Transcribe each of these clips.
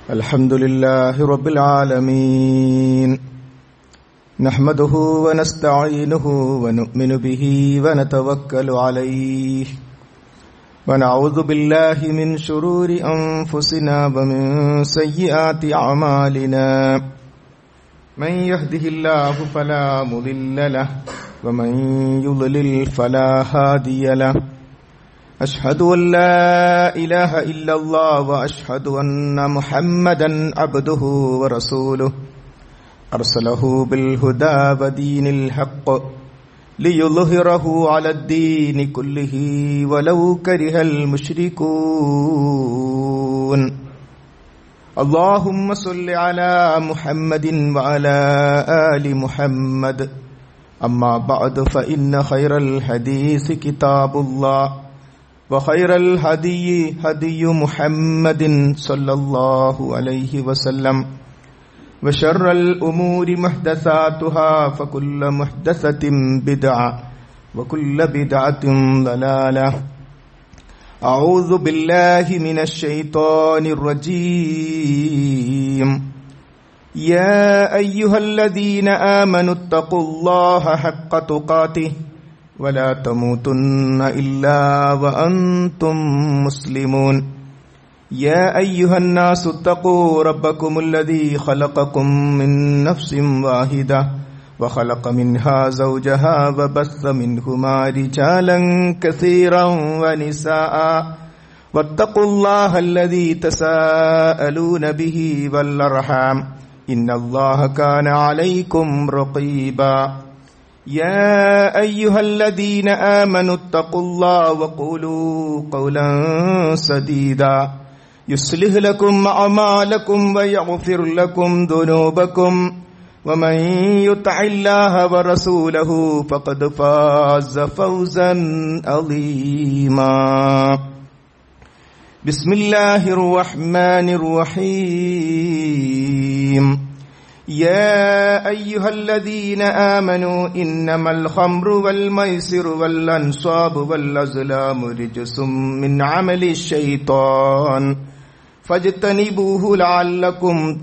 الحمد لله رب العالمين نحمده ونستعينه ونؤمن به ونتوكل عليه ونعوذ بالله من شرور أنفسنا ومن سيئات أعمالنا من يهده الله فلا مضل له ومن يضلل فلا هادي له أشهد أن لا إله إلا الله وأشهد أن محمدا عبده ورسوله أرسله بالهدى ودين الحق ليظهره على الدين كله ولو كره المشركون اللهم صل على محمد وعلى آل محمد أما بعد فإن خير الحديث كتاب الله وخير الهدي هدي محمد صلى الله عليه وسلم وشر الأمور محدثاتها فكل محدثة بدعة وكل بدعة ضلالة أعوذ بالله من الشيطان الرجيم يا أيها الذين آمنوا اتقوا الله حق تقاته ولا تموتن إلا وأنتم مسلمون يا أيها الناس اتقوا ربكم الذي خلقكم من نفس واحدة وخلق منها زوجها وبث منهما رجالا كثيرا ونساء واتقوا الله الذي تساءلون به والأرحام إن الله كان عليكم رقيبا يا أيها الذين آمنوا اتقوا الله وقولوا قولا سديدا يصلح لكم أعمالكم ويغفر لكم ذنوبكم ومن يطع الله ورسوله فقد فاز فوزا عظيما بسم الله الرحمن الرحيم يا أيها الذين آمنوا إنما الخمر والميسر والأنصاب والأزلام رجس من عمل الشيطان فاجتنبوه لعلكم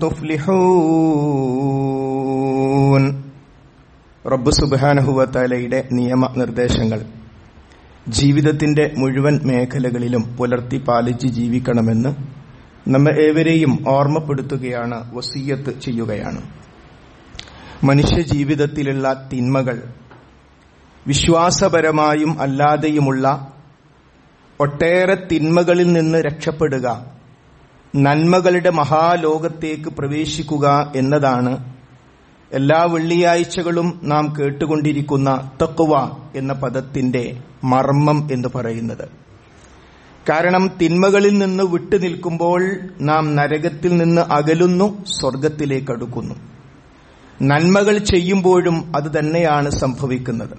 تفلحون റബ്ബ് സുബാനഹുവത്താലയുടെ നിയമനിർദ്ദേശങ്ങൾ ജീവിതത്തിന്റെ മുഴുവൻ മേഖലകളിലും പുലർത്തി പാലിച്ച് ജീവിക്കണമെന്ന് നമ്മെ ഏവരെയും ഓർമ്മപ്പെടുത്തുകയാണ് വസീയത്ത് ചെയ്യുകയാണ് മനുഷ്യ ജീവിതത്തിലുള്ള തിന്മകൾ വിശ്വാസപരമായും അല്ലാതെയുമുള്ള ഒട്ടേറെ തിന്മകളിൽ നിന്ന് രക്ഷപ്പെടുക നന്മകളുടെ മഹാലോകത്തേക്ക് പ്രവേശിക്കുക എന്നതാണ് എല്ലാ വെള്ളിയാഴ്ചകളും നാം കേട്ടുകൊണ്ടിരിക്കുന്ന തക്കുവ എന്ന പദത്തിന്റെ മർമ്മം എന്ന് പറയുന്നത് കാരണം തിന്മകളിൽ നിന്ന് വിട്ടുനിൽക്കുമ്പോൾ നാം നരകത്തിൽ നിന്ന് അകലുന്നു സ്വർഗത്തിലേക്ക് അടുക്കുന്നു നന്മകൾ ചെയ്യുമ്പോഴും അത് തന്നെയാണ് സംഭവിക്കുന്നത്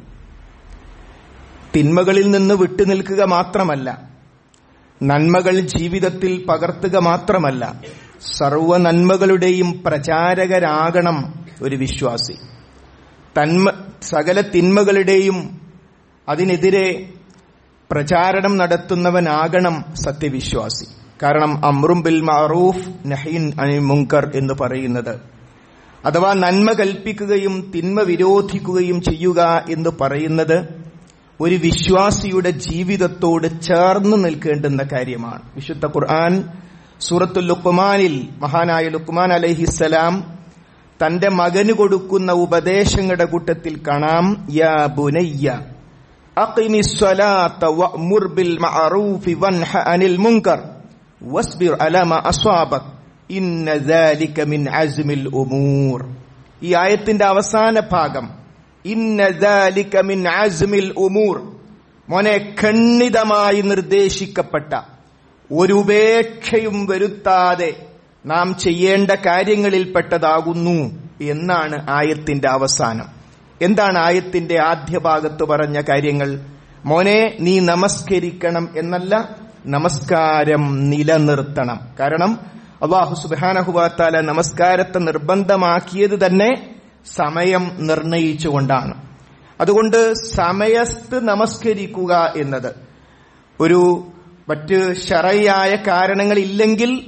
തിന്മകളിൽ നിന്ന് വിട്ടുനിൽക്കുക മാത്രമല്ല നന്മകൾ ജീവിതത്തിൽ പകർത്തുക മാത്രമല്ല സർവ നന്മകളുടെയും പ്രചാരകരാകണം ഒരു വിശ്വാസി തന്മ സകല തിന്മകളുടെയും അതിനെതിരെ പ്രചാരണം നടത്തുന്നവനാകണം സത്യവിശ്വാസി കാരണം അമ്രും ബിൽ മാറൂഫ് നഹീൻ അനിൽ മുങ്കർ എന്ന് പറയുന്നത് അഥവാ നന്മ കൽപ്പിക്കുകയും തിന്മ വിരോധിക്കുകയും ചെയ്യുക എന്ന് പറയുന്നത് ഒരു വിശ്വാസിയുടെ ജീവിതത്തോട് ചേർന്ന് നിൽക്കേണ്ടുന്ന കാര്യമാണ് വിശുദ്ധ ഖുർആൻ സൂറത്തുൽ ലുക്മാനിൽ മഹാനായ ലുക്മാൻ അലഹിസലാം തന്റെ മകന് കൊടുക്കുന്ന ഉപദേശങ്ങളുടെ കൂട്ടത്തിൽ കാണാം യാ ബുനയ്യ أقم الصلاة وأمر بالمعروف وانح عن المنكر واصبر على ما أصابك إن ذلك من عزم الأمور ഈ ആയത്തിന്റെ അവസാന ഭാഗം ഇന്ന ذلك من عزم الأمور മോനെ ഖണ്ഡിതമായി നിർദ്ദേശിക്കപ്പെട്ട ഒരു ഉപേക്ഷയും വരുത്താതെ നാം ചെയ്യേണ്ട കാര്യങ്ങളിൽപ്പെട്ടതാകുന്നു എന്നാണ് ആയത്തിന്റെ അവസാനം എന്താണ് ആയത്തിന്റെ ആദ്യ ഭാഗത്ത് പറഞ്ഞ കാര്യങ്ങൾ മോനെ നീ നമസ്കരിക്കണം എന്നല്ല നമസ്കാരം നിലനിർത്തണം കാരണം അള്ളാഹു സുബാനഹുബാത്താല നമസ്കാരത്തെ നിർബന്ധമാക്കിയത് തന്നെ സമയം നിർണയിച്ചുകൊണ്ടാണ് അതുകൊണ്ട് സമയത്ത് നമസ്കരിക്കുക എന്നത് ഒരു മറ്റ് ഷറയായ കാരണങ്ങളില്ലെങ്കിൽ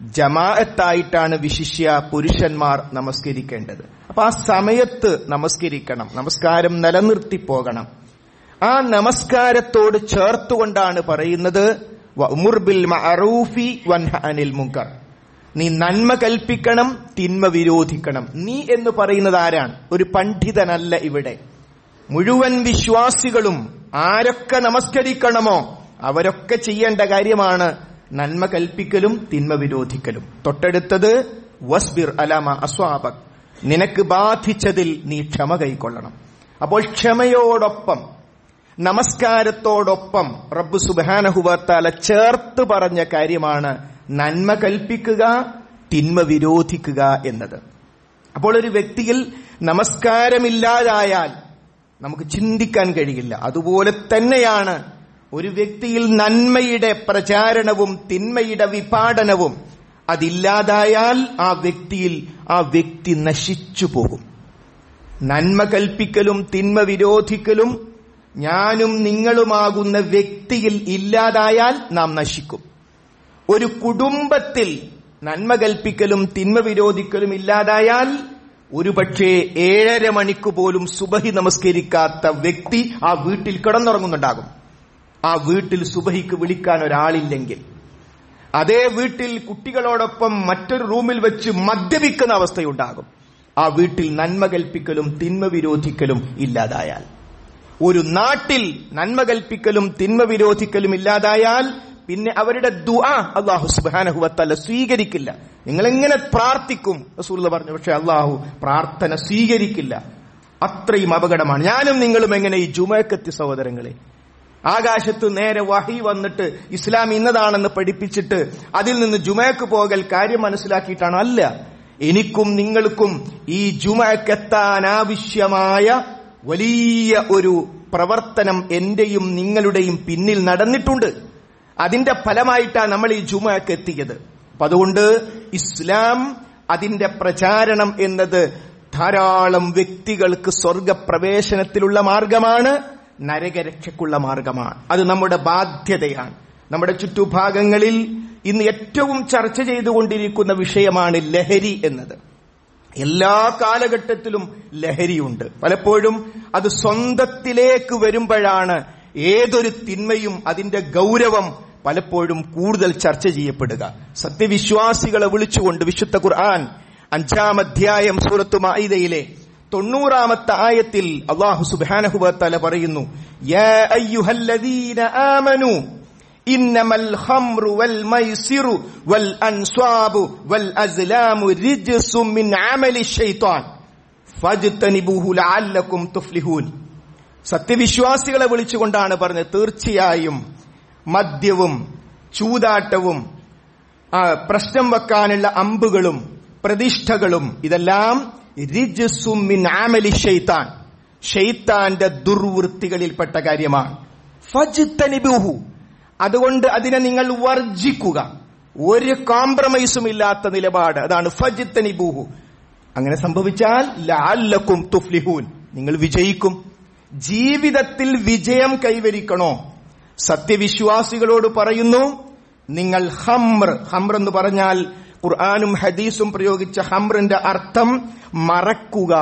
ജമാഅത്തായിട്ടാണ് വിശിഷ്യ പുരുഷന്മാർ നമസ്കരിക്കേണ്ടത് അപ്പൊ ആ സമയത്ത് നമസ്കരിക്കണം നമസ്കാരം നിലനിർത്തി പോകണം ആ നമസ്കാരത്തോട് ചേർത്തുകൊണ്ടാണ് പറയുന്നത് വഅ്മുർ ബിൽ മഅറൂഫി വൻഹ അനിൽ മുങ്കർ നീ നന്മ കൽപ്പിക്കണം തിന്മ വിരോധിക്കണം നീ എന്ന് പറയുന്നത് ആരാണ് ഒരു പണ്ഡിതനല്ല ഇവിടെ മുഴുവൻ വിശ്വാസികളും ആരൊക്കെ നമസ്കരിക്കണമോ അവരൊക്കെ ചെയ്യേണ്ട കാര്യമാണ് നന്മ കൽപ്പിക്കലും തിന്മ വിരോധിക്കലും തൊട്ടടുത്തത് വസ്ബിർ അലാമ അസ്വാബക് നിനക്ക് ബാധിച്ചതിൽ നീ ക്ഷമ കൈക്കൊള്ളണം അപ്പോൾ ക്ഷമയോടൊപ്പം നമസ്കാരത്തോടൊപ്പം റബ്ബ് സുബാനഹുബത്താല ചേർത്ത് പറഞ്ഞ കാര്യമാണ് നന്മ കൽപ്പിക്കുക തിന്മ വിരോധിക്കുക എന്നത് അപ്പോൾ ഒരു വ്യക്തിയിൽ നമസ്കാരമില്ലാതായാൽ നമുക്ക് ചിന്തിക്കാൻ കഴിയില്ല അതുപോലെ തന്നെയാണ് ഒരു വ്യക്തിയിൽ നന്മയുടെ പ്രചാരണവും തിന്മയുടെ വിപാടനവും അതില്ലാതായാൽ ആ വ്യക്തിയിൽ ആ വ്യക്തി നശിച്ചു പോകും നന്മ കൽപ്പിക്കലും തിന്മ വിരോധിക്കലും ഞാനും നിങ്ങളുമാകുന്ന വ്യക്തിയിൽ ഇല്ലാതായാൽ നാം നശിക്കും ഒരു കുടുംബത്തിൽ നന്മ കൽപ്പിക്കലും തിന്മ വിരോധിക്കലും ഇല്ലാതായാൽ ഒരുപക്ഷെ ഏഴര മണിക്ക് പോലും സുബഹി നമസ്കരിക്കാത്ത വ്യക്തി ആ വീട്ടിൽ കിടന്നുറങ്ങുന്നുണ്ടാകും ആ വീട്ടിൽ സുബഹിക്ക് വിളിക്കാൻ ഒരാളില്ലെങ്കിൽ അതേ വീട്ടിൽ കുട്ടികളോടൊപ്പം മറ്റൊരു റൂമിൽ വെച്ച് മദ്യപിക്കുന്ന അവസ്ഥയുണ്ടാകും ആ വീട്ടിൽ നന്മ കൽപ്പിക്കലും തിന്മ വിരോധിക്കലും ഇല്ലാതായാൽ ഒരു നാട്ടിൽ നന്മ കൽപ്പിക്കലും തിന്മ വിരോധിക്കലും ഇല്ലാതായാൽ പിന്നെ അവരുടെ ദുആ അള്ളാഹു സുബാനഹുവത്തല്ല സ്വീകരിക്കില്ല നിങ്ങൾ എങ്ങനെ പ്രാർത്ഥിക്കും റസൂൽ പറഞ്ഞു പക്ഷെ അള്ളാഹു പ്രാർത്ഥന സ്വീകരിക്കില്ല അത്രയും അപകടമാണ് ഞാനും നിങ്ങളും എങ്ങനെ ഈ ജുമക്കത്തി സഹോദരങ്ങളെ ആകാശത്ത് നേരെ വഹി വന്നിട്ട് ഇസ്ലാം ഇന്നതാണെന്ന് പഠിപ്പിച്ചിട്ട് അതിൽ നിന്ന് ജുമയ്ക്ക് പോകൽ കാര്യം മനസ്സിലാക്കിയിട്ടാണ് അല്ല എനിക്കും നിങ്ങൾക്കും ഈ ജുമക്കെത്താൻ ആവശ്യമായ വലിയ ഒരു പ്രവർത്തനം എന്റെയും നിങ്ങളുടെയും പിന്നിൽ നടന്നിട്ടുണ്ട് അതിന്റെ ഫലമായിട്ടാണ് നമ്മൾ ഈ ജുമക്ക് എത്തിയത് അപ്പൊ അതുകൊണ്ട് ഇസ്ലാം അതിന്റെ പ്രചാരണം എന്നത് ധാരാളം വ്യക്തികൾക്ക് സ്വർഗപ്രവേശനത്തിലുള്ള മാർഗമാണ് നരകരക്ഷയ്ക്കുള്ള മാർഗമാണ് അത് നമ്മുടെ ബാധ്യതയാണ് നമ്മുടെ ചുറ്റുഭാഗങ്ങളിൽ ഇന്ന് ഏറ്റവും ചർച്ച ചെയ്തുകൊണ്ടിരിക്കുന്ന വിഷയമാണ് ലഹരി എന്നത് എല്ലാ കാലഘട്ടത്തിലും ലഹരിയുണ്ട് പലപ്പോഴും അത് സ്വന്തത്തിലേക്ക് വരുമ്പോഴാണ് ഏതൊരു തിന്മയും അതിന്റെ ഗൗരവം പലപ്പോഴും കൂടുതൽ ചർച്ച ചെയ്യപ്പെടുക സത്യവിശ്വാസികളെ വിളിച്ചുകൊണ്ട് വിശുദ്ധ ഖുർആൻ അഞ്ചാം അധ്യായം സൂറത്തു മായിദയിലെ തൊണ്ണൂറാമത്തെ ആയത്തിൽ അള്ളാഹു സുബാനഹുബത്തല പറയുന്നു യാ അയ്യുഹല്ലദീന ആമനു إنما الخمر والميسر والأنصاب والأزلام رجس من عمل الشيطان فاجتنبوه لعلكم تفلحون സത്യവിശ്വാസികളെ വിളിച്ചുകൊണ്ടാണ് പറഞ്ഞത് തീർച്ചയായും മദ്യവും ചൂതാട്ടവും ആ, പ്രശ്നം വെക്കാനുള്ള അമ്പുകളും പ്രതിഷ്ഠകളും ഇതെല്ലാം റിജ്സും മിൻ ആമലി ഷെയ്ത്താൻ ഷെയ്ത്താന്റെ ദുർവൃത്തികളിൽപ്പെട്ട കാര്യമാണ് ഫജ്തനിബുഹു അതുകൊണ്ട് അതിനെ നിങ്ങൾ വർജിക്കുക ഒരു കോംപ്രമൈസും ഇല്ലാത്ത നിലപാട് അതാണ് ഫജ്തനിബുഹു അങ്ങനെ സംഭവിച്ചാൽ ലാല്ലക്കും തുഫ്ലിഹൂൻ നിങ്ങൾ വിജയിക്കും ജീവിതത്തിൽ വിജയം കൈവരിക്കണോ സത്യവിശ്വാസികളോട് പറയുന്നു നിങ്ങൾ ഹംർ ഹംർ എന്ന് പറഞ്ഞാൽ ഖുർആാനും ഹദീസും പ്രയോഗിച്ച ഹംറിന്റെ അർത്ഥം മറക്കുക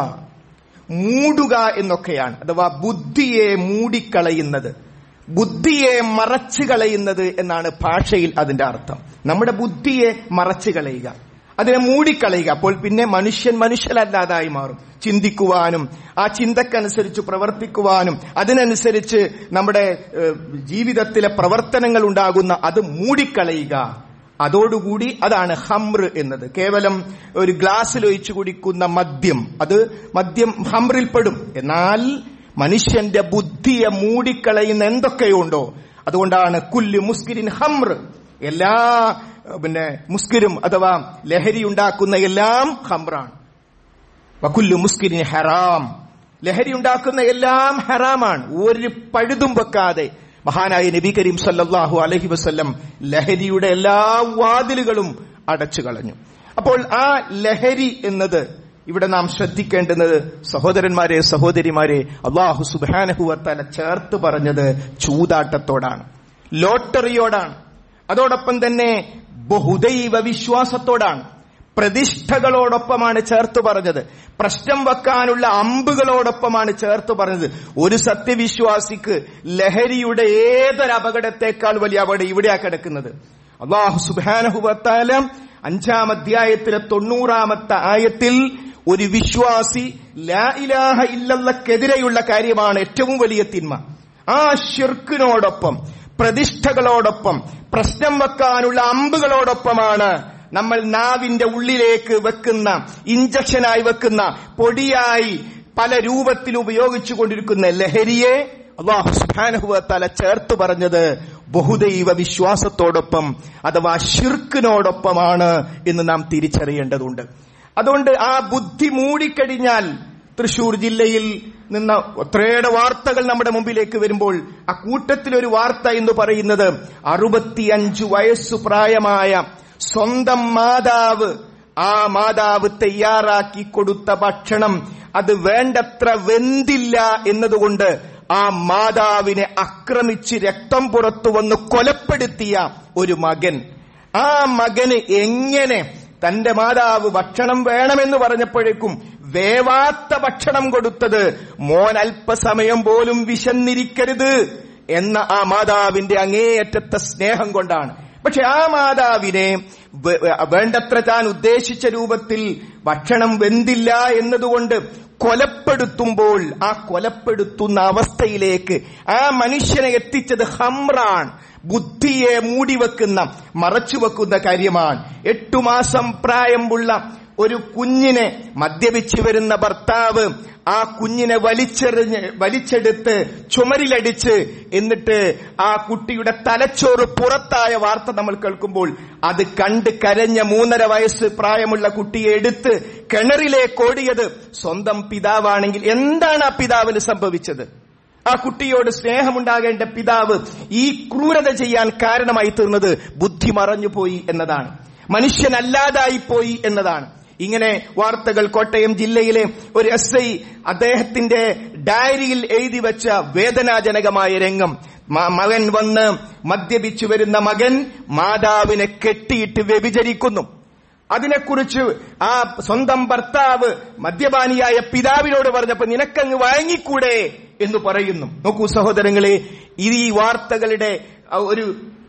മൂടുക എന്നൊക്കെയാണ് അഥവാ ബുദ്ധിയെ മൂടിക്കളയുന്നത് ബുദ്ധിയെ മറച്ചു കളയുന്നത് എന്നാണ് ഭാഷയിൽ അതിന്റെ അർത്ഥം നമ്മുടെ ബുദ്ധിയെ മറച്ചു കളയുക അതിനെ മൂടിക്കളയുക അപ്പോൾ പിന്നെ മനുഷ്യൻ മനുഷ്യനല്ലാതായി മാറും ചിന്തിക്കുവാനും ആ ചിന്തക്കനുസരിച്ച് പ്രവർത്തിക്കുവാനും അതിനനുസരിച്ച് നമ്മുടെ ഏഹ്, ജീവിതത്തിലെ പ്രവർത്തനങ്ങൾ ഉണ്ടാകുന്ന അത് മൂടിക്കളയുക അതോടുകൂടി അതാണ് ഹംർ എന്നത് കേവലം ഒരു ഗ്ലാസ്സിൽ ഒഴിച്ചു കുടിക്കുന്ന മദ്യം അത് മദ്യം ഹംറിൽപ്പെടും എന്നാൽ മനുഷ്യന്റെ ബുദ്ധിയെ മൂടിക്കളയുന്ന എന്തൊക്കെയുണ്ടോ അതുകൊണ്ടാണ് കുല്ല് മുസ്കിരിൻ ഹംർ എല്ലാ ഏഹ്, പിന്നെ മുസ്കിരും അഥവാ ലഹരി ഉണ്ടാക്കുന്ന എല്ലാം ഹംറാണ് വക്കുല്ലു മുസ്കിരിൻ ഹറാം ലഹരി ഉണ്ടാക്കുന്ന എല്ലാം ഹറാമാണ് ഒരു പഴുതും വെക്കാതെ മഹാനായ നബി കരീം സല്ലല്ലാഹു അലൈഹി വസല്ലം ലഹരിയുടെ എല്ലാ വാതിലുകളും അടച്ചു കളഞ്ഞു അപ്പോൾ ആ ലഹരി എന്നത് ഇവിടെ നാം ശ്രദ്ധിക്കേണ്ടുന്നത് സഹോദരന്മാരെ സഹോദരിമാരെ അള്ളാഹു സുബാനഹുവത്തല ചേർത്ത് പറഞ്ഞത് ചൂതാട്ടത്തോടാണ് ലോട്ടറിയോടാണ് അതോടൊപ്പം തന്നെ ബഹുദൈവ വിശ്വാസത്തോടാണ് പ്രതിഷ്ഠകളോടൊപ്പമാണ് ചേർത്ത് പറഞ്ഞത് പ്രശ്നം വെക്കാനുള്ള അമ്പുകളോടൊപ്പമാണ് ചേർത്ത് പറഞ്ഞത് ഒരു സത്യവിശ്വാസിക്ക് ലഹരിയുടെ ഏതൊരു അപകടത്തെക്കാൾ വലിയ അപകടം ഇവിടെയാ കിടക്കുന്നത് അള്ളാഹു സുബാനഹുബത്താല അഞ്ചാം അധ്യായത്തിലെ തൊണ്ണൂറാമത്തെ ആയത്തിൽ ഒരു വിശ്വാസി ലാ ഇലാഹ ഇല്ലല്ലക്കെതിരെയുള്ള കാര്യമാണ് ഏറ്റവും വലിയ തിന്മ ആ ഷിർക്കിനോടൊപ്പം പ്രതിഷ്ഠകളോടൊപ്പം പ്രശ്നം വെക്കാനുള്ള അമ്പുകളോടൊപ്പമാണ് നമ്മൾ നാവിന്റെ ഉള്ളിലേക്ക് വെക്കുന്ന ഇഞ്ചക്ഷനായി വെക്കുന്ന പൊടിയായി പല രൂപത്തിൽ ഉപയോഗിച്ചു കൊണ്ടിരിക്കുന്ന ലഹരിയെ അള്ളാഹു സുബാനഹുവത്താല ചേർത്ത് പറഞ്ഞത് ബഹുദൈവ വിശ്വാസത്തോടൊപ്പം അഥവാ ഷിർക്കിനോടൊപ്പമാണ് എന്ന് നാം തിരിച്ചറിയേണ്ടതുണ്ട് അതുകൊണ്ട് ആ ബുദ്ധി മൂടിക്കഴിഞ്ഞാൽ തൃശൂർ ജില്ലയിൽ നിന്ന് ഒത്രയേറെ വാർത്തകൾ നമ്മുടെ മുമ്പിലേക്ക് വരുമ്പോൾ ആ കൂട്ടത്തിൽ ഒരു വാർത്ത എന്ന് പറയുന്നത് അറുപത്തിയഞ്ചു വയസ്സു പ്രായമായ സ്വന്തം മാതാവ് ആ മാതാവ് തയ്യാറാക്കി കൊടുത്ത ഭക്ഷണം അത് വേണ്ടത്ര വെന്തില്ല എന്നതുകൊണ്ട് ആ മാതാവിനെ ആക്രമിച്ച് രക്തം പുറത്തു വന്ന് കൊലപ്പെടുത്തിയ ഒരു മകൻ ആ മകന് എങ്ങനെ തന്റെ മാതാവ് ഭക്ഷണം വേണമെന്ന് പറഞ്ഞപ്പോഴേക്കും വേവാത്ത ഭക്ഷണം കൊടുത്തത് മോൻ അല്പസമയം പോലും വിശന്നിരിക്കരുത് എന്ന ആ മാതാവിന്റെ അങ്ങേയറ്റത്തെ സ്നേഹം കൊണ്ടാണ് പക്ഷെ ആ മാതാവിനെ വേണ്ടത്ര താൻ ഉദ്ദേശിച്ച രൂപത്തിൽ ഭക്ഷണം വെന്തില്ല എന്നതുകൊണ്ട് കൊലപ്പെടുത്തുമ്പോൾ ആ കൊലപ്പെടുത്തുന്ന അവസ്ഥയിലേക്ക് ആ മനുഷ്യനെ എത്തിച്ചത് ഹംറാൻ ബുദ്ധിയെ മൂടിവെക്കുന്ന മറച്ചുവെക്കുന്ന കാര്യമാണ് എട്ടു മാസം പ്രായമുള്ള ഒരു കുഞ്ഞിനെ മദ്യപിച്ചു വരുന്ന ഭർത്താവ് ആ കുഞ്ഞിനെ വലിച്ചെറിഞ്ഞ് വലിച്ചെടുത്ത് ചുമരിലടിച്ച് എന്നിട്ട് ആ കുട്ടിയുടെ തലച്ചോറ് പുറത്തായ വാർത്ത നമ്മൾ കേൾക്കുമ്പോൾ അത് കണ്ട് കരഞ്ഞ മൂന്നര വയസ്സ് പ്രായമുള്ള കുട്ടിയെ എടുത്ത് കിണറിലേക്ക് ഓടിയത് സ്വന്തം പിതാവാണെങ്കിൽ എന്താണ് ആ പിതാവിന് സംഭവിച്ചത് ആ കുട്ടിയോട് സ്നേഹമുണ്ടാകേണ്ട പിതാവ് ഈ ക്രൂരത ചെയ്യാൻ കാരണമായി തീർന്നത് ബുദ്ധി മറഞ്ഞുപോയി എന്നതാണ് മനുഷ്യനല്ലാതായി പോയി എന്നതാണ് ഇങ്ങനെ വാർത്തകൾ കോട്ടയം ജില്ലയിലെ ഒരു എസ് ഐ അദ്ദേഹത്തിന്റെ ഡയറിയിൽ എഴുതി വെച്ച വേദനാജനകമായ രംഗം മകൻ വന്ന് മദ്യപിച്ചു വരുന്ന മകൻ മാതാവിനെ കെട്ടിയിട്ട് വ്യഭിചരിക്കുന്നു അതിനെക്കുറിച്ച് ആ സ്വന്തം ഭർത്താവ് മദ്യപാനിയായ പിതാവിനോട് പറഞ്ഞപ്പോ നിനക്കങ്ങ് വഴങ്ങിക്കൂടെ എന്ന് പറയുന്നു നോക്കൂ സഹോദരങ്ങളെ ഇത് ഈ വാർത്തകളുടെ ഒരു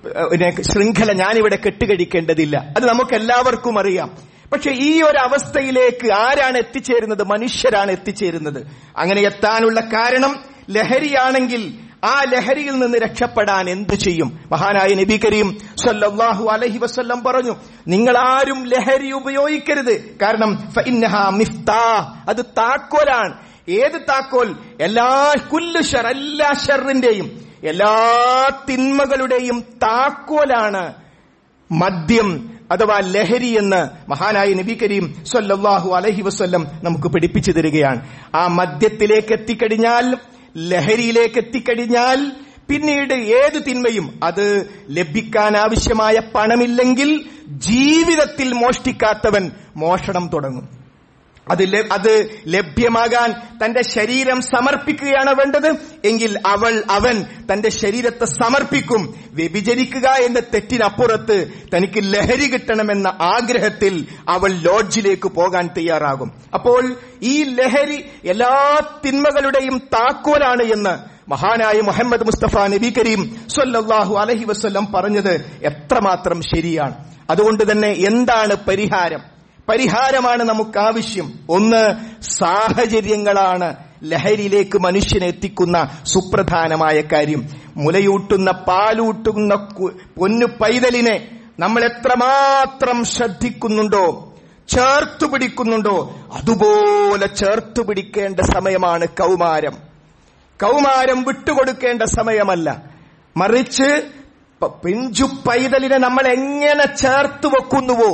ശൃംഖല ഞാനിവിടെ കെട്ടുകഴിക്കേണ്ടതില്ല അത് നമുക്ക് എല്ലാവർക്കും അറിയാം പക്ഷെ ഈ ഒരു അവസ്ഥയിലേക്ക് ആരാണ് എത്തിച്ചേരുന്നത് മനുഷ്യരാണ് എത്തിച്ചേരുന്നത് അങ്ങനെ എത്താനുള്ള കാരണം ലഹരിയാണെങ്കിൽ ആ ലഹരിയിൽ നിന്ന് രക്ഷപ്പെടാൻ എന്തു ചെയ്യും മഹാനായ നബി കരീം സല്ലല്ലാഹു അലൈഹി വസല്ലം പറഞ്ഞു നിങ്ങൾ ആരും ലഹരി ഉപയോഗിക്കരുത് കാരണം മിഫ്താ അത് താക്കോലാണ് ഏത് താക്കോൽ എല്ലാ കുല്ലു ഷർ എല്ലാ ഷറിന്റെയും എല്ലാ തിന്മകളുടെയും താക്കോലാണ് മദ്യം അഥവാ ലഹരി എന്ന് മഹാനായ നബി കരീം സല്ലല്ലാഹു അലഹി വസ്ല്ലം നമുക്ക് പഠിപ്പിച്ചു തരികയാണ് ആ മദ്യത്തിലേക്ക് എത്തിക്കഴിഞ്ഞാൽ ലഹരിയിലേക്ക് എത്തിക്കഴിഞ്ഞാൽ പിന്നീട് ഏത് തിന്മയും അത് ലഭിക്കാൻ ആവശ്യമായ പണമില്ലെങ്കിൽ ജീവിതത്തിൽ മോഷ്ടിക്കാത്തവൻ മോഷണം തുടങ്ങും അത് അത് ലഭ്യമാകാൻ തന്റെ ശരീരം സമർപ്പിക്കുകയാണ് വേണ്ടത് എങ്കിൽ അവൾ അവൻ തന്റെ ശരീരത്തെ സമർപ്പിക്കും വ്യഭിചരിക്കുക എന്ന തെറ്റിനപ്പുറത്ത് തനിക്ക് ലഹരി കിട്ടണമെന്ന ആഗ്രഹത്തിൽ അവൾ ലോഡ്ജിലേക്ക് പോകാൻ തയ്യാറാകും അപ്പോൾ ഈ ലഹരി എല്ലാ തിന്മകളുടെയും താക്കോലാണ് എന്ന് മഹാനായ മുഹമ്മദ് മുസ്തഫ നബി കരീം സൊല്ലാഹു അലഹി വസ്ല്ലം പറഞ്ഞത് എത്രമാത്രം ശരിയാണ് അതുകൊണ്ട് തന്നെ എന്താണ് പരിഹാരം പരിഹാരമാണ് നമുക്ക് ആവശ്യം ഒന്ന് സാഹചര്യങ്ങളാണ് ലഹരിയിലേക്ക് മനുഷ്യനെ എത്തിക്കുന്ന സുപ്രധാനമായ കാര്യം മുലയൂട്ടുന്ന പാലൂട്ടുന്ന പൊന്നു പൈതലിനെ നമ്മൾ എത്രമാത്രം ശ്രദ്ധിക്കുന്നുണ്ടോ ചേർത്തു പിടിക്കുന്നുണ്ടോ അതുപോലെ ചേർത്തു പിടിക്കേണ്ട സമയമാണ് കൗമാരം കൗമാരം വിട്ടുകൊടുക്കേണ്ട സമയമല്ല മറിച്ച് പിഞ്ചു പൈതലിനെ നമ്മൾ എങ്ങനെ ചേർത്ത് വെക്കുന്നുവോ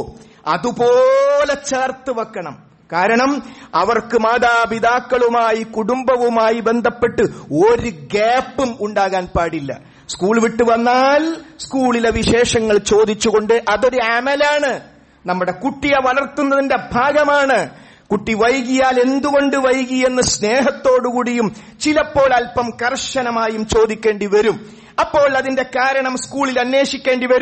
അതുപോലെ ചേർത്ത് വെക്കണം കാരണം അവർക്ക് മാതാപിതാക്കളുമായി കുടുംബവുമായി ബന്ധപ്പെട്ട് ഒരു ഗ്യാപ്പും ഉണ്ടാകാൻ പാടില്ല സ്കൂൾ വിട്ടു വന്നാൽ സ്കൂളിലെ വിശേഷങ്ങൾ ചോദിച്ചുകൊണ്ട് അതൊരു അമലാണ് നമ്മുടെ കുട്ടിയെ വളർത്തുന്നതിന്റെ ഭാഗമാണ് കുട്ടി വൈകിയാൽ എന്തുകൊണ്ട് വൈകി എന്ന് സ്നേഹത്തോടുകൂടിയും ചിലപ്പോൾ അല്പം കർശനമായും ചോദിക്കേണ്ടി വരും അപ്പോൾ അതിന്റെ കാരണം സ്കൂളിൽ അന്വേഷിക്കേണ്ടി വരും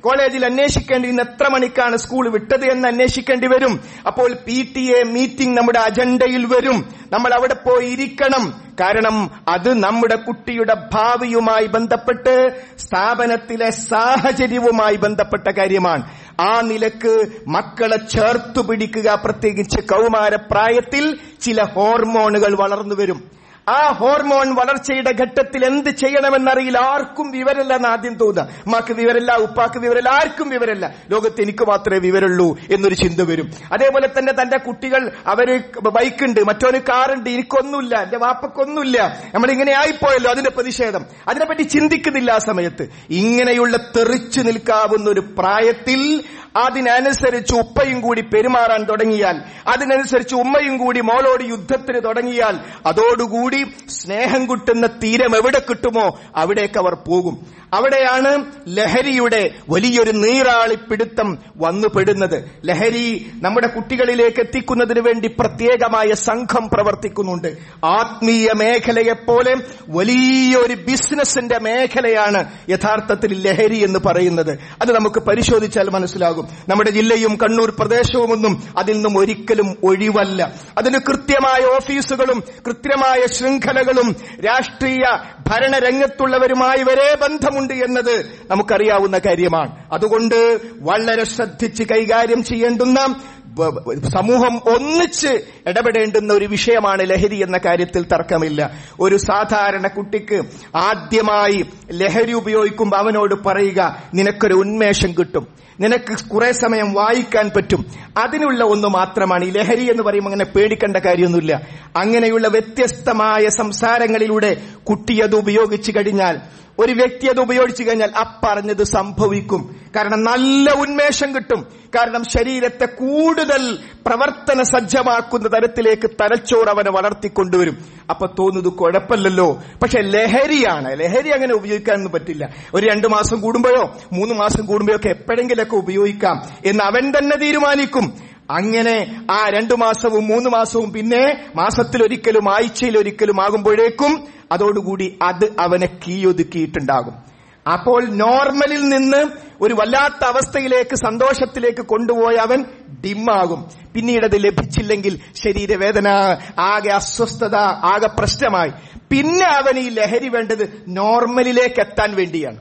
കോളേജിൽ അന്വേഷിക്കേണ്ടി ഇന്ന് എത്ര മണിക്കാണ് സ്കൂൾ വിട്ടത് എന്ന് അന്വേഷിക്കേണ്ടി വരും അപ്പോൾ പി ടി എ മീറ്റിംഗ് നമ്മുടെ അജണ്ടയിൽ വരും നമ്മൾ അവിടെ പോയി ഇരിക്കണം കാരണം അത് നമ്മുടെ കുട്ടിയുടെ ഭാവിയുമായി ബന്ധപ്പെട്ട് സ്ഥാപനത്തിലെ സാഹചര്യവുമായി ബന്ധപ്പെട്ട കാര്യമാണ് ആ നിലക്ക് മക്കളെ ചേർത്തു പിടിക്കുക പ്രത്യേകിച്ച് കൗമാരപ്രായത്തിൽ ചില ഹോർമോണുകൾ വളർന്നു വരും ആ ഹോർമോൺ വളർച്ചയുടെ ഘട്ടത്തിൽ എന്ത് ചെയ്യണമെന്നറിയില്ല ആർക്കും വിവരല്ല എന്ന് ആദ്യം തോന്നുക ഉമ്മാക്ക് വിവരല്ല ഉപ്പാക്ക് വിവരല്ല ആർക്കും വിവരല്ല ലോകത്ത് എനിക്ക് മാത്രമേ വിവരമുള്ളൂ എന്നൊരു ചിന്ത വരും അതേപോലെ തന്നെ തന്റെ കുട്ടികൾ അവര് ബൈക്കുണ്ട് മറ്റൊരു കാറുണ്ട് എനിക്കൊന്നുമില്ല എന്റെ വാപ്പക്കൊന്നുമില്ല നമ്മൾ ഇങ്ങനെ ആയിപ്പോയല്ലോ അതിന്റെ പ്രതിഷേധം അതിനെപ്പറ്റി ചിന്തിക്കുന്നില്ല ആ സമയത്ത് ഇങ്ങനെയുള്ള തെറിച്ചു നിൽക്കാവുന്ന ഒരു പ്രായത്തിൽ അതിനനുസരിച്ച് ഉപ്പയും കൂടി പെരുമാറാൻ തുടങ്ങിയാൽ അതിനനുസരിച്ച് ഉമ്മയും കൂടി മോളോട് യുദ്ധത്തിന് തുടങ്ങിയാൽ അതോടുകൂടി സ്നേഹം കിട്ടുന്ന തീരം എവിടെ കിട്ടുമോ അവിടേക്ക് അവർ പോകും അവിടെയാണ് ലഹരിയുടെ വലിയൊരു നീറാളിപ്പിടുത്തം വന്നുപെടുന്നത് ലഹരി നമ്മുടെ കുട്ടികളിലേക്ക് എത്തിക്കുന്നതിന് വേണ്ടി പ്രത്യേകമായ സംഘം പ്രവർത്തിക്കുന്നുണ്ട് ആത്മീയ മേഖലയെപ്പോലെ വലിയൊരു ബിസിനസിന്റെ മേഖലയാണ് യഥാർത്ഥത്തിൽ ലഹരി എന്ന് പറയുന്നത് അത് നമുക്ക് പരിശോധിച്ചാൽ മനസ്സിലാകും നമ്മുടെ ജില്ലയും കണ്ണൂർ പ്രദേശവുമൊന്നും അതിൽ നിന്നും ഒരിക്കലും ഒഴിവല്ല അതിന് കൃത്യമായ ഓഫീസുകളും കൃത്യമായ ശൃംഖലകളും രാഷ്ട്രീയ ഭരണരംഗത്തുള്ളവരുമായി വരെ ബന്ധമുണ്ട് എന്നത് നമുക്കറിയാവുന്ന കാര്യമാണ് അതുകൊണ്ട് വളരെ ശ്രദ്ധിച്ച് കൈകാര്യം ചെയ്യേണ്ടുന്ന സമൂഹം ഒന്നിച്ച് ഇടപെടേണ്ടുന്ന ഒരു വിഷയമാണ് ലഹരി എന്ന കാര്യത്തിൽ തർക്കമില്ല ഒരു സാധാരണ കുട്ടിക്ക് ആദ്യമായി ലഹരി ഉപയോഗിക്കുമ്പോൾ അവനോട് പറയുക നിനക്കൊരു ഉന്മേഷം കിട്ടും നിനക്ക് കുറെ സമയം വായിക്കാൻ പറ്റും അതിനുള്ള ഒന്ന് മാത്രമാണ് ഈ ലഹരി എന്ന് പറയുമ്പോൾ അങ്ങനെ പേടിക്കേണ്ട കാര്യമൊന്നുമില്ല അങ്ങനെയുള്ള വ്യത്യസ്തമായ സംസാരങ്ങളിലൂടെ കുട്ടി അത് ഉപയോഗിച്ചു കഴിഞ്ഞാൽ ഒരു വ്യക്തി അത് ഉപയോഗിച്ചു കഴിഞ്ഞാൽ അപ്പറഞ്ഞത് സംഭവിക്കും കാരണം നല്ല ഉന്മേഷം കിട്ടും കാരണം ശരീരത്തെ കൂടുതൽ പ്രവർത്തന സജ്ജമാക്കുന്ന തരത്തിലേക്ക് തലച്ചോറ് അവനെ വളർത്തിക്കൊണ്ടുവരും അപ്പൊ തോന്നുന്നത് കുഴപ്പമില്ലല്ലോ പക്ഷെ ലഹരിയാണ് ലഹരി അങ്ങനെ ഉപയോഗിക്കാനൊന്നും പറ്റില്ല ഒരു രണ്ടു മാസം കൂടുമ്പോഴോ മൂന്ന് മാസം കൂടുമ്പോഴോ ഒക്കെ എപ്പോഴെങ്കിലൊക്കെ ഉപയോഗിക്കാം എന്ന് അവൻ തന്നെ തീരുമാനിക്കും അങ്ങനെ ആ രണ്ടു മാസവും മൂന്ന് മാസവും പിന്നെ മാസത്തിലൊരിക്കലും ആഴ്ചയിലൊരിക്കലും ആകുമ്പോഴേക്കും അതോടുകൂടി അത് അവനെ കീയൊതുക്കിയിട്ടുണ്ടാകും അപ്പോൾ നോർമലിൽ നിന്ന് ഒരു വല്ലാത്ത അവസ്ഥയിലേക്ക് സന്തോഷത്തിലേക്ക് കൊണ്ടുപോയ അവൻ ഡിമ്മാകും പിന്നീട് അത് ലഭിച്ചില്ലെങ്കിൽ ശരീരവേദന ആകെ അസ്വസ്ഥത ആകെ പ്രശ്നമായി പിന്നെ അവൻ ഈ ലഹരി വേണ്ടത് നോർമലിലേക്ക് എത്താൻ വേണ്ടിയാണ്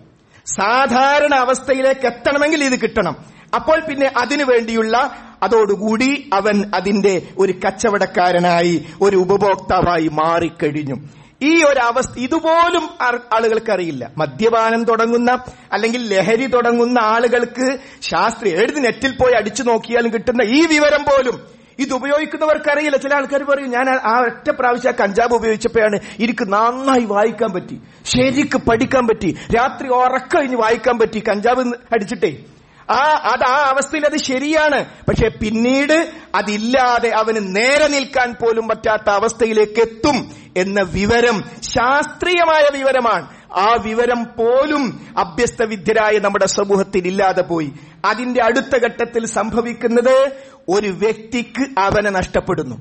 സാധാരണ അവസ്ഥയിലേക്ക് എത്തണമെങ്കിൽ ഇത് കിട്ടണം അപ്പോൾ പിന്നെ അതിനു വേണ്ടിയുള്ള അതോടുകൂടി അവൻ അതിന്റെ ഒരു കച്ചവടക്കാരനായി ഒരു ഉപഭോക്താവായി മാറിക്കഴിഞ്ഞു ഈ ഒരു അവസ്ഥ ഇതുപോലും ആളുകൾക്ക് അറിയില്ല മദ്യപാനം തുടങ്ങുന്ന അല്ലെങ്കിൽ ലഹരി തുടങ്ങുന്ന ആളുകൾക്ക് ശാസ്ത്രീയ എഴുതി നെറ്റിൽ പോയി അടിച്ചു നോക്കിയാലും കിട്ടുന്ന ഈ വിവരം പോലും ഇത് ഉപയോഗിക്കുന്നവർക്ക് അറിയില്ല ചില ആൾക്കാർ പറയും ഞാൻ ആ ഒറ്റ പ്രാവശ്യം കഞ്ചാബ് ഉപയോഗിച്ചപ്പോഴാണ് എനിക്ക് നന്നായി വായിക്കാൻ പറ്റി ശരിക്ക് പഠിക്കാൻ പറ്റി രാത്രി ഉറക്കഴിഞ്ഞ് വായിക്കാൻ പറ്റി കഞ്ചാബ് അടിച്ചിട്ടേ ആ അത് ആ അവസ്ഥയിൽ അത് ശരിയാണ് പക്ഷെ പിന്നീട് അതില്ലാതെ അവന് നേരെ നിൽക്കാൻ പോലും പറ്റാത്ത അവസ്ഥയിലേക്ക് എത്തും എന്ന വിവരം ശാസ്ത്രീയമായ വിവരമാണ് ആ വിവരം പോലും അഭ്യസ്ത വിദ്യരായ നമ്മുടെ സമൂഹത്തിൽ ഇല്ലാതെ പോയി അതിന്റെ അടുത്ത ഘട്ടത്തിൽ സംഭവിക്കുന്നത് ഒരു വ്യക്തിക്ക് അവനെ നഷ്ടപ്പെടുന്നു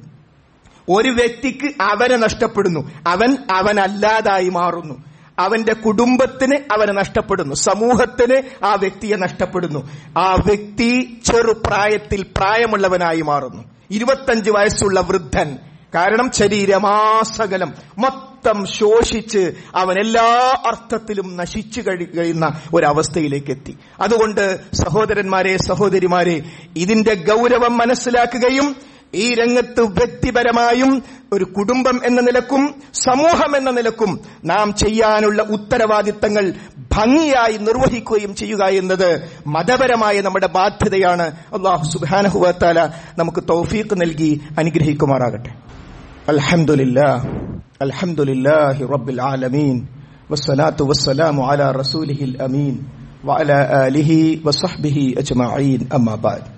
ഒരു വ്യക്തിക്ക് അവനെ നഷ്ടപ്പെടുന്നു അവൻ അവനല്ലാതായി മാറുന്നു അവന്റെ കുടുംബത്തിന് അവനെ നഷ്ടപ്പെടുന്നു സമൂഹത്തിന് ആ വ്യക്തിയെ നഷ്ടപ്പെടുന്നു ആ വ്യക്തി ചെറുപ്രായത്തിൽ പ്രായമുള്ളവനായി മാറുന്നു ഇരുപത്തഞ്ച് വയസ്സുള്ള വൃദ്ധൻ കാരണം ശരീരമാസകലം മൊത്തം ശോഷിച്ച് അവൻ എല്ലാ അർത്ഥത്തിലും നശിച്ചു കഴിയുന്ന ഒരവസ്ഥയിലേക്ക് എത്തി അതുകൊണ്ട് സഹോദരന്മാരെ സഹോദരിമാരെ ഇതിന്റെ ഗൗരവം മനസ്സിലാക്കുകയും ഈ രംഗത്ത് വ്യക്തിപരമായും ഒരു കുടുംബം എന്ന നിലക്കും സമൂഹം എന്ന നിലക്കും നാം ചെയ്യാനുള്ള ഉത്തരവാദിത്തങ്ങൾ ഭംഗിയായി നിർവഹിക്കുകയും ചെയ്യുക എന്നത് മതപരമായ നമ്മുടെ ബാധ്യതയാണ് അള്ളാഹു സുബാനഹുവത്താല നമുക്ക് തൗഫീഖ് നൽകി അനുഗ്രഹിക്കുമാറാകട്ടെ അൽഹംദുലില്ലാ അൽഹംദുലില്ലാഹി റബ്ബിൽ ആലമീൻ വസ്സലാത്തു വസ്സലാമു അലാ റസൂലിഹിൽ അമീൻ വഅലാ ആലിഹി വസഹ്ബിഹി അജ്മഈൻ അമ്മാ ബഅദ്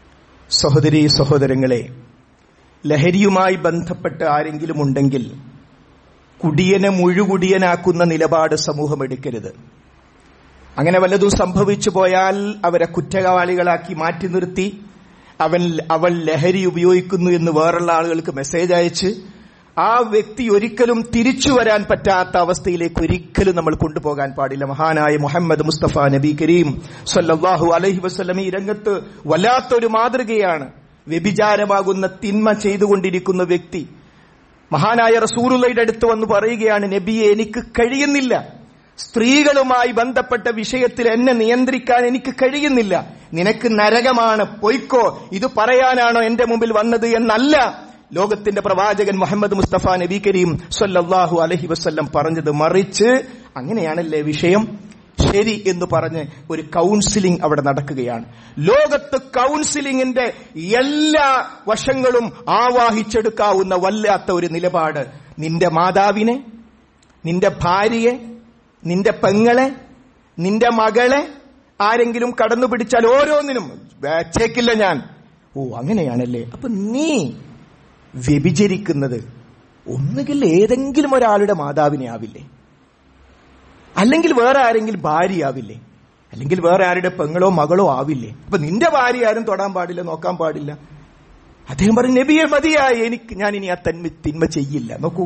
സഹോദരി സഹോദരങ്ങളെ ലഹരിയുമായി ബന്ധപ്പെട്ട് ആരെങ്കിലും ഉണ്ടെങ്കിൽ കുടിയനെ മുഴുകുടിയനാക്കുന്ന നിലപാട് സമൂഹം എടുക്കരുത് അങ്ങനെ വല്ലതും സംഭവിച്ചു പോയാൽ അവരെ കുറ്റവാളികളാക്കി മാറ്റി നിർത്തി അവൻ അവൾ ലഹരി ഉപയോഗിക്കുന്നു എന്ന് വേറുള്ള ആളുകൾക്ക് മെസ്സേജ് അയച്ച് ആ വ്യക്തി ഒരിക്കലും തിരിച്ചു വരാൻ പറ്റാത്ത അവസ്ഥയിലേക്ക് ഒരിക്കലും നമ്മൾ കൊണ്ടുപോകാൻ പാടില്ല മഹാനായ മുഹമ്മദ് മുസ്തഫ നബി കരീം സല്ലല്ലാഹു അലൈഹി വസല്ലം ഈ രംഗത്ത് വല്ലാത്തൊരു മാതൃകയാണ് വ്യഭിചാരമാകുന്ന തിന്മ ചെയ്തുകൊണ്ടിരിക്കുന്ന വ്യക്തി മഹാനായ റസൂറുള്ളയുടെ അടുത്ത് വന്ന് പറയുകയാണ് നബിയെ എനിക്ക് കഴിയുന്നില്ല സ്ത്രീകളുമായി ബന്ധപ്പെട്ട വിഷയത്തിൽ എന്നെ നിയന്ത്രിക്കാൻ എനിക്ക് കഴിയുന്നില്ല നിനക്ക് നരകമാണ് പൊയ്ക്കോ ഇത് പറയാനാണോ എന്റെ മുമ്പിൽ വന്നത് എന്നല്ല ലോകത്തിന്റെ പ്രവാചകൻ മുഹമ്മദ് മുസ്തഫ നബി കരീം സല്ലല്ലാഹു അലഹി വസ്ല്ലം പറഞ്ഞത് മറിച്ച് അങ്ങനെയാണല്ലേ വിഷയം ശരി എന്ന് പറഞ്ഞ് ഒരു കൗൺസിലിംഗ് അവിടെ നടക്കുകയാണ് ലോകത്ത് കൗൺസിലിംഗിന്റെ എല്ലാ വശങ്ങളും ആവാഹിച്ചെടുക്കാവുന്ന വല്ലാത്ത ഒരു നിലപാട് നിന്റെ മാതാവിനെ നിന്റെ ഭാര്യയെ നിന്റെ പെങ്ങളെ നിന്റെ മകളെ ആരെങ്കിലും കടന്നു പിടിച്ചാൽ ഓരോന്നിനും ചേക്കില്ല ഞാൻ ഓ അങ്ങനെയാണല്ലേ അപ്പൊ നീ വ്യഭിചരിക്കുന്നത് ഒന്നുകിൽ ഏതെങ്കിലും ഒരാളുടെ മാതാവിനെ ആവില്ലേ അല്ലെങ്കിൽ വേറെ ആരെങ്കിലും ഭാര്യയാവില്ലേ അല്ലെങ്കിൽ വേറെ ആരുടെ പെങ്ങളോ മകളോ ആവില്ലേ അപ്പൊ നിന്റെ ഭാര്യ ആരും തൊടാൻ പാടില്ല നോക്കാൻ പാടില്ല അദ്ദേഹം പറഞ്ഞു നബിയെ മതിയായി എനിക്ക് ഞാൻ ഇനി ആ തന്മ തിന്മ ചെയ്യില്ല നോക്കൂ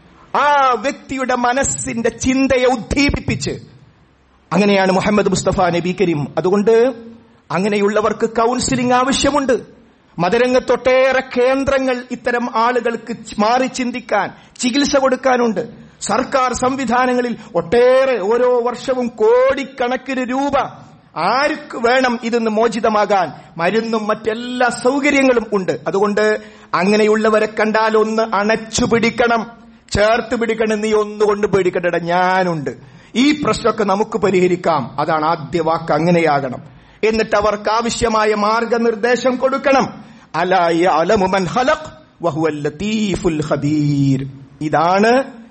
ആ വ്യക്തിയുടെ മനസ്സിന്റെ ചിന്തയെ ഉദ്ദീപിപ്പിച്ച് അങ്ങനെയാണ് മുഹമ്മദ് മുസ്തഫ നബി കരീം അതുകൊണ്ട് അങ്ങനെയുള്ളവർക്ക് കൗൺസിലിംഗ് ആവശ്യമുണ്ട് മതരംഗത്തൊട്ടേറെ കേന്ദ്രങ്ങൾ ഇത്തരം ആളുകൾക്ക് മാറി ചിന്തിക്കാൻ ചികിത്സ കൊടുക്കാനുണ്ട് സർക്കാർ സംവിധാനങ്ങളിൽ ഒട്ടേറെ ഓരോ വർഷവും കോടിക്കണക്കിന് രൂപ ആർക്ക് വേണം ഇതിന്ന് മോചിതമാകാൻ മരുന്നും മറ്റെല്ലാ സൗകര്യങ്ങളും ഉണ്ട് അതുകൊണ്ട് അങ്ങനെയുള്ളവരെ കണ്ടാൽ ഒന്ന് അണച്ചു പിടിക്കണം ചേർത്ത് പിടിക്കണം നീ ഒന്നുകൊണ്ട് പേടിക്കണ്ട ഞാനുണ്ട് ഈ പ്രശ്നമൊക്കെ നമുക്ക് പരിഹരിക്കാം അതാണ് ആദ്യ വാക്ക് അങ്ങനെയാകണം എന്നിട്ട് അവർക്ക് ആവശ്യമായ മാർഗനിർദ്ദേശം കൊടുക്കണം അലായ അലമുമൻ ഹലക് വഹുവൽ ലത്തീഫുൽ ഖബീർ ഇതാണ്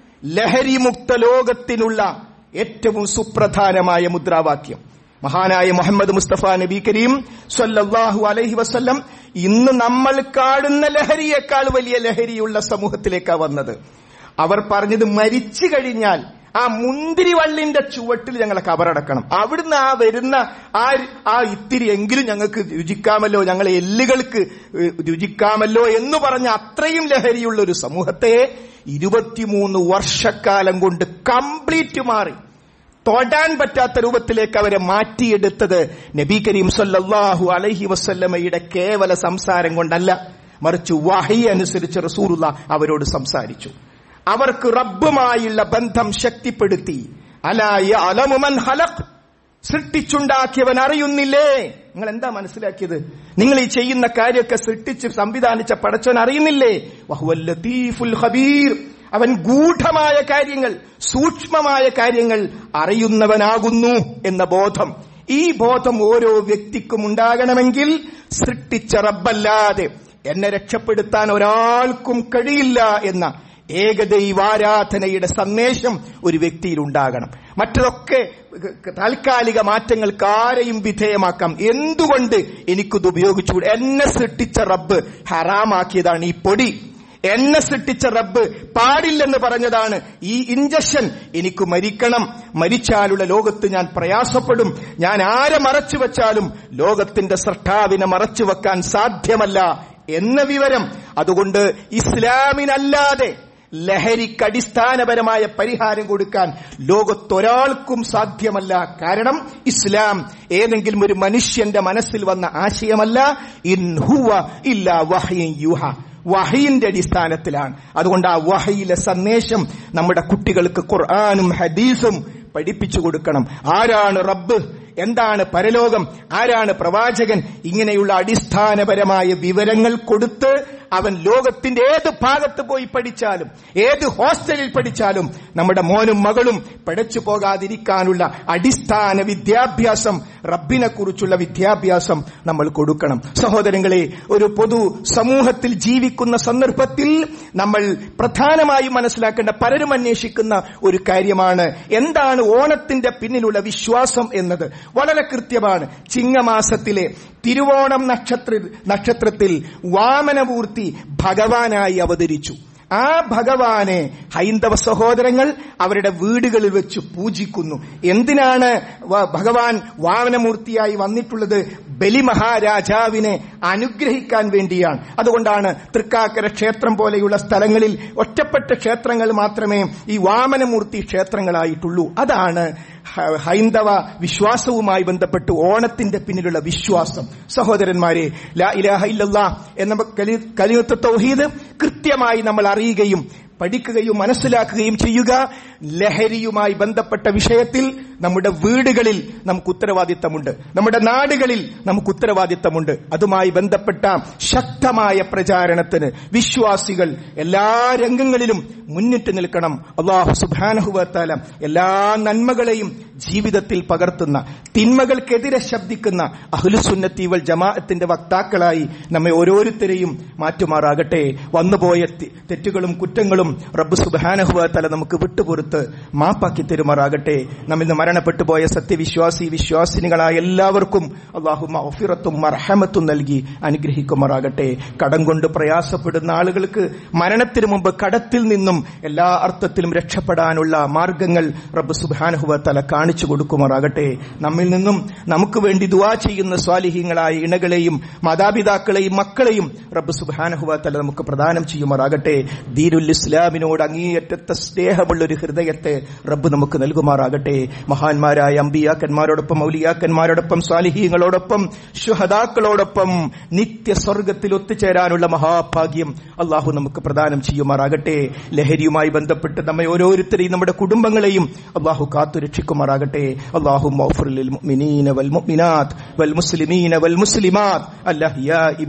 ലഹരിമുക്ത ലോകത്തിനുള്ള ഏറ്റവും സുപ്രധാനമായ മുദ്രാവാക്യം മഹാനായ മുഹമ്മദ് മുസ്തഫ നബി കരീം സല്ലല്ലാഹു അലൈഹി വസല്ലം ഇന്ന് നമ്മൾ കാണുന്ന ലഹരിയേക്കാൾ വലിയ ലഹരിയുള്ള സമൂഹത്തിലേക്കാ വന്നത് അവർ പറഞ്ഞത് മരിച്ചു കഴിഞ്ഞാൽ ആ മുന്തിരിവള്ളിന്റെ ചുവട്ടിൽ ഞങ്ങളെ കബറടക്കണം അവിടുന്ന് ആ വരുന്ന ആ ആ ഇത്തിരി എങ്കിലും ഞങ്ങൾക്ക് രുചിക്കാമല്ലോ ഞങ്ങളെ എല്ലുകൾക്ക് രുചിക്കാമല്ലോ എന്ന് പറഞ്ഞ അത്രയും ലഹരിയുള്ള ഒരു സമൂഹത്തെ ഇരുപത്തിമൂന്ന് വർഷക്കാലം കൊണ്ട് കംപ്ലീറ്റ് മാറി തൊടാൻ പറ്റാത്ത രൂപത്തിലേക്ക് അവരെ മാറ്റിയെടുത്തത് നബി കരീം സല്ലല്ലാഹു അലൈഹി വസല്ലമയുടെ കേവല സംസാരം കൊണ്ടല്ല മറിച്ച് വഹി അനുസരിച്ച് റസൂറുള്ള അവരോട് സംസാരിച്ചു അവർക്ക് റബ്ബുമായുള്ള ബന്ധം ശക്തിപ്പെടുത്തി അലായ അലമുമൻ ഹലക് സൃഷ്ടിച്ചുണ്ടാക്കിയവൻ അറിയുന്നില്ലേ നിങ്ങൾ എന്താ മനസ്സിലാക്കിയത് നിങ്ങൾ ഈ ചെയ്യുന്ന കാര്യമൊക്കെ സൃഷ്ടിച്ച് സംവിധാനിച്ച പടച്ചവൻ അറിയുന്നില്ലേ വഹുവൽ ലത്തീഫുൽ ഖബീർ അവൻ ഗൂഢമായ കാര്യങ്ങൾ സൂക്ഷ്മമായ കാര്യങ്ങൾ അറിയുന്നവനാകുന്നു എന്ന ബോധം ഈ ബോധം ഓരോ വ്യക്തിക്കും ഉണ്ടാകണമെങ്കിൽ സൃഷ്ടിച്ച റബ്ബല്ലാതെ എന്നെ രക്ഷപ്പെടുത്താൻ ഒരാൾക്കും കഴിയില്ല എന്ന ഏകദൈവാരാധനയുടെ സന്ദേശം ഒരു വ്യക്തിയിൽ ഉണ്ടാകണം മറ്റതൊക്കെ താൽക്കാലിക മാറ്റങ്ങൾക്ക് ആരെയും വിധേയമാക്കാം എന്തുകൊണ്ട് എനിക്കിത് ഉപയോഗിച്ചുകൂടെ എന്നെ സൃഷ്ടിച്ച റബ്ബ് ഹറാമാക്കിയതാണ് ഈ പൊടി എന്നെ സൃഷ്ടിച്ച റബ്ബ് പാടില്ലെന്ന് പറഞ്ഞതാണ് ഈ ഇഞ്ചക്ഷൻ എനിക്ക് മരിക്കണം മരിച്ചാലുള്ള ലോകത്ത് ഞാൻ പ്രയാസപ്പെടും ഞാൻ ആരെ മറച്ചു വെച്ചാലും ലോകത്തിന്റെ സൃഷ്ടാവിനെ മറച്ചു വെക്കാൻ സാധ്യമല്ല എന്ന വിവരം അതുകൊണ്ട് ഇസ്ലാമിനല്ലാതെ ലഹരിക്ക് അടിസ്ഥാനപരമായ പരിഹാരം കൊടുക്കാൻ ലോകത്തൊരാൾക്കും സാധ്യമല്ല കാരണം ഇസ്ലാം ഏതെങ്കിലും ഒരു മനുഷ്യന്റെ മനസ്സിൽ വന്ന ആശയമല്ല ഇൻ ഹുവ ഇല്ല വഹയിൻ യുഹ വഹയിന്റെ അടിസ്ഥാനത്തിലാണ് അതുകൊണ്ട് ആ വഹയിലെ സന്ദേശം നമ്മുടെ കുട്ടികൾക്ക് ഖുർആാനും ഹദീസും പഠിപ്പിച്ചു കൊടുക്കണം ആരാണ് റബ്ബ് എന്താണ് പരലോകം ആരാണ് പ്രവാചകൻ ഇങ്ങനെയുള്ള അടിസ്ഥാനപരമായ വിവരങ്ങൾ കൊടുത്ത് അവൻ ലോകത്തിന്റെ ഏത് ഭാഗത്ത് പോയി പഠിച്ചാലും ഏത് ഹോസ്റ്റലിൽ പഠിച്ചാലും നമ്മുടെ മോനും മകളും പഠിച്ചു പോകാതിരിക്കാനുള്ള അടിസ്ഥാന വിദ്യാഭ്യാസം റബ്ബിനെ കുറിച്ചുള്ള വിദ്യാഭ്യാസം നമ്മൾ കൊടുക്കണം സഹോദരങ്ങളെ ഒരു പൊതു സമൂഹത്തിൽ ജീവിക്കുന്ന സന്ദർഭത്തിൽ നമ്മൾ പ്രധാനമായും മനസ്സിലാക്കേണ്ട പലരും അന്വേഷിക്കുന്ന ഒരു കാര്യമാണ് എന്താണ് ഓണത്തിന്റെ പിന്നിലുള്ള വിശ്വാസം എന്നത് വളരെ കൃത്യമാണ് ചിങ്ങമാസത്തിലെ തിരുവോണം നക്ഷത്ര നക്ഷത്രത്തിൽ വാമനമൂർത്തി ഭഗവാനായി അവതരിച്ചു ആ ഭഗവാനെ ഹൈന്ദവ സഹോദരങ്ങൾ അവരുടെ വീടുകളിൽ വെച്ച് പൂജിക്കുന്നു എന്തിനാണ് ഭഗവാൻ വാമനമൂർത്തിയായി വന്നിട്ടുള്ളത് ബലിമഹാരാജാവിനെ അനുഗ്രഹിക്കാൻ വേണ്ടിയാണ് അതുകൊണ്ടാണ് തൃക്കാക്കര ക്ഷേത്രം പോലെയുള്ള സ്ഥലങ്ങളിൽ ഒറ്റപ്പെട്ട ക്ഷേത്രങ്ങൾ മാത്രമേ ഈ വാമനമൂർത്തി ക്ഷേത്രങ്ങളായിട്ടുള്ളൂ അതാണ് ഹ- ഹൈന്ദവ വിശ്വാസവുമായി ബന്ധപ്പെട്ട് ഓണത്തിന്റെ പിന്നിലുള്ള വിശ്വാസം സഹോദരന്മാരെ ലാ ഇലാഹ ഇല്ലല്ലാ എന്ന കലി- കലിമത്ത് തൗഹീദ് കൃത്യമായി നമ്മൾ അറിയുകയും പഠിക്കുകയും മനസ്സിലാക്കുകയും ചെയ്യുക ലഹരിയുമായി ബന്ധപ്പെട്ട വിഷയത്തിൽ നമ്മുടെ വീടുകളിൽ നമുക്ക് ഉത്തരവാദിത്തമുണ്ട് നമ്മുടെ നാടുകളിൽ നമുക്ക് ഉത്തരവാദിത്തമുണ്ട് അതുമായി ബന്ധപ്പെട്ട ശക്തമായ പ്രചാരണത്തിന് വിശ്വാസികൾ എല്ലാ രംഗങ്ങളിലും മുന്നിട്ട് നിൽക്കണം അള്ളാഹു സുബാനഹുവത്താല എല്ലാ നന്മകളെയും ജീവിതത്തിൽ പകർത്തുന്ന തിന്മകൾക്കെതിരെ ശബ്ദിക്കുന്ന അഹ്ലുസുന്നത്തി വൽ ജമാഅത്തിന്റെ വക്താക്കളായി നമ്മെ ഓരോരുത്തരെയും മാറ്റുമാറാകട്ടെ വന്നുപോയ തി- തെറ്റുകളും കുറ്റങ്ങളും റബ്ബ് സുബാനഹുവത്താല നമുക്ക് വിട്ടുപുറത്ത് മാപ്പാക്കി തരുമാറാകട്ടെ നമ്മിന്ന് മരണപ്പെട്ടു പോയ സത്യവിശ്വാസി വിശ്വാസിനികളായ എല്ലാവർക്കും അള്ളാഹു മഫിറത്തും മർഹമത്തും നൽകി അനുഗ്രഹിക്കുമാറാകട്ടെ കടം കൊണ്ട് പ്രയാസപ്പെടുന്ന ആളുകൾക്ക് മരണത്തിന് മുമ്പ് കടത്തിൽ നിന്നും എല്ലാ അർത്ഥത്തിലും രക്ഷപ്പെടാനുള്ള മാർഗങ്ങൾ റബ്ബ് സുബാനഹുവ തല കാണിച്ചു കൊടുക്കുമാറാകട്ടെ നമ്മിൽ നിന്നും നമുക്ക് വേണ്ടി ദുവാ ചെയ്യുന്ന സ്വാലിഹ്യങ്ങളായ ഇണകളെയും മാതാപിതാക്കളെയും മക്കളെയും റബ്ബ് സുബാനഹുവ തല നമുക്ക് പ്രദാനം ചെയ്യുമാറാകട്ടെ ദീനുൽ ഇസ്ലാമിനോട് അങ്ങേയറ്റത്തെ സ്നേഹമുള്ള ഒരു ഹൃദയത്തെ റബ്ബ് നമുക്ക് നൽകുമാറാകട്ടെ മഹാന്മാരായ അമ്പിയാക്കന്മാരോടൊപ്പം മൗലിയാക്കന്മാരോടൊപ്പം സ്വാലിഹീങ്ങളോടൊപ്പം ശുഹദാക്കളോടൊപ്പം നിത്യ സ്വർഗത്തിൽ ഒത്തുചേരാനുള്ള മഹാഭാഗ്യം അള്ളാഹു നമുക്ക് പ്രദാനം ചെയ്യുമാറാകട്ടെ ലഹരിയുമായി ബന്ധപ്പെട്ട് നമ്മെ ഓരോരുത്തരെയും നമ്മുടെ കുടുംബങ്ങളെയും അള്ളാഹു കാത്തുരക്ഷിക്കുമാറാകട്ടെ അള്ളാഹു വൽ മുഅ്മിനീന വൽ മുഅ്മിനാത്ത് വൽ മുസ്ലിമീന വൽ മുസ്ലിമാത്ത് അല്ലഹ്യാഇ